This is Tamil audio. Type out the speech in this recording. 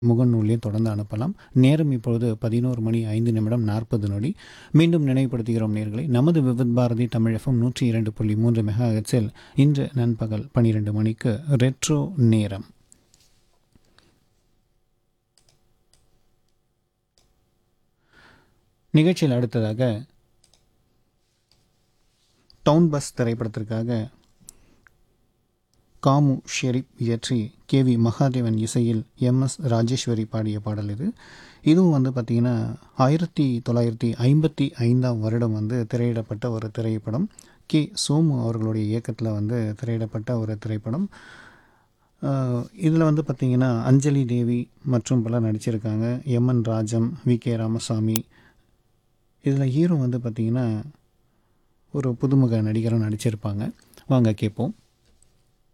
முகநூலில் தொடர்ந்து அனுப்பலாம் நேரம் இப்பொழுது பதினோரு மணி ஐந்து நிமிடம் நாற்பது நொடி மீண்டும் நினைவுபடுத்துகிறோம் நேர்களை நமது விவித் பாரதி தமிழ் எஃப்எம் நூற்றி இரண்டு புள்ளி மூன்று மெகா ஹெட்ஸில் இன்று நண்பகல் பனிரெண்டு மணிக்கு ரெட்ரோ நேரம் நிகழ்ச்சியில் அடுத்ததாக டவுன் பஸ் திரைப்படத்திற்காக காமு ஷெரீப் இயற்றி கே வி மகாதேவன் இசையில் எம் எஸ் ராஜேஸ்வரி பாடிய பாடல் இது இதுவும் வந்து பார்த்திங்கன்னா ஆயிரத்தி தொள்ளாயிரத்தி ஐம்பத்தி ஐந்தாம் வருடம் வந்து திரையிடப்பட்ட ஒரு திரைப்படம் கே சோமு அவர்களுடைய இயக்கத்தில் வந்து திரையிடப்பட்ட ஒரு திரைப்படம் இதில் வந்து பார்த்திங்கன்னா அஞ்சலி தேவி மற்றும் பலர் நடிச்சிருக்காங்க M N Rajam V K Ramasamy இதில் ஹீரோ வந்து பார்த்திங்கன்னா ஒரு புதுமுக நடிகரும் நடிச்சிருப்பாங்க வாங்க கேட்போம்